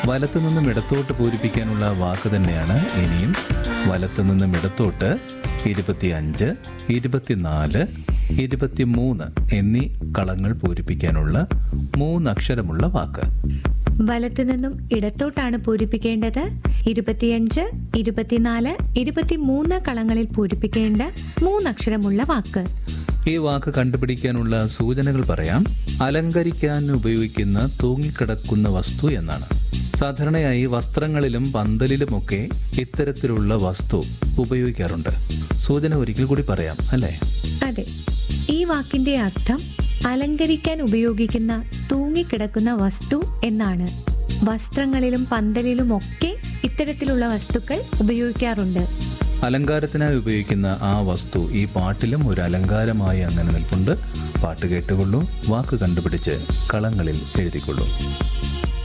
വലത്തു നിന്നും ഇടത്തോട്ട് പൂരിപ്പിക്കാനുള്ള വാക്ക് തന്നെയാണ് ഇനിയും വലത്തു നിന്നും ഇടത്തോട്ട് ഇരുപത്തിയഞ്ച് ഇരുപത്തിനാല് ഇരുപത്തിമൂന്ന് എന്നീ കളങ്ങൾ പൂരിപ്പിക്കാനുള്ള മൂന്നക്ഷരമുള്ള വാക്ക് വലത്തു നിന്നും ഇടത്തോട്ടാണ് പൂരിപ്പിക്കേണ്ടത് ഇരുപത്തിയഞ്ച് ഇരുപത്തിനാല് ഇരുപത്തിമൂന്ന് കളങ്ങളിൽ പൂരിപ്പിക്കേണ്ട മൂന്നക്ഷരമുള്ള വാക്ക് ഈ വാക്ക് കണ്ടുപിടിക്കാനുള്ള സൂചനകൾ പറയാം അലങ്കരിക്കാൻ ഉപയോഗിക്കുന്ന തൂങ്ങിക്കിടക്കുന്ന വസ്തു എന്നാണ് സാധാരണയായി വസ്ത്രങ്ങളിലും പന്തലിലുമൊക്കെ ഇത്തരത്തിലുള്ള വസ്തു ഉപയോഗിക്കാറുണ്ട് സൂചന ഒരിക്കൽ കൂടി പറയാം അല്ലേ അതെ ഈ വാക്കിന്റെ അർത്ഥം അലങ്കരിക്കാൻ ഉപയോഗിക്കുന്ന തൂങ്ങിക്കിടക്കുന്ന വസ്തു എന്നാണ് വസ്ത്രങ്ങളിലും പന്തലിലുമൊക്കെ ഇത്തരത്തിലുള്ള വസ്തുക്കൾ ഉപയോഗിക്കാറുണ്ട് അലങ്കാരത്തിനായി ഉപയോഗിക്കുന്ന ആ വസ്തു ഈ പാട്ടിലും ഒരു അലങ്കാരമായി അങ്ങനെ നിൽപ്പുണ്ട് പാട്ട് കേട്ടുകൊള്ളൂ വാക്ക് കണ്ടുപിടിച്ച് കളങ്ങളിൽ എഴുതിക്കൊള്ളൂ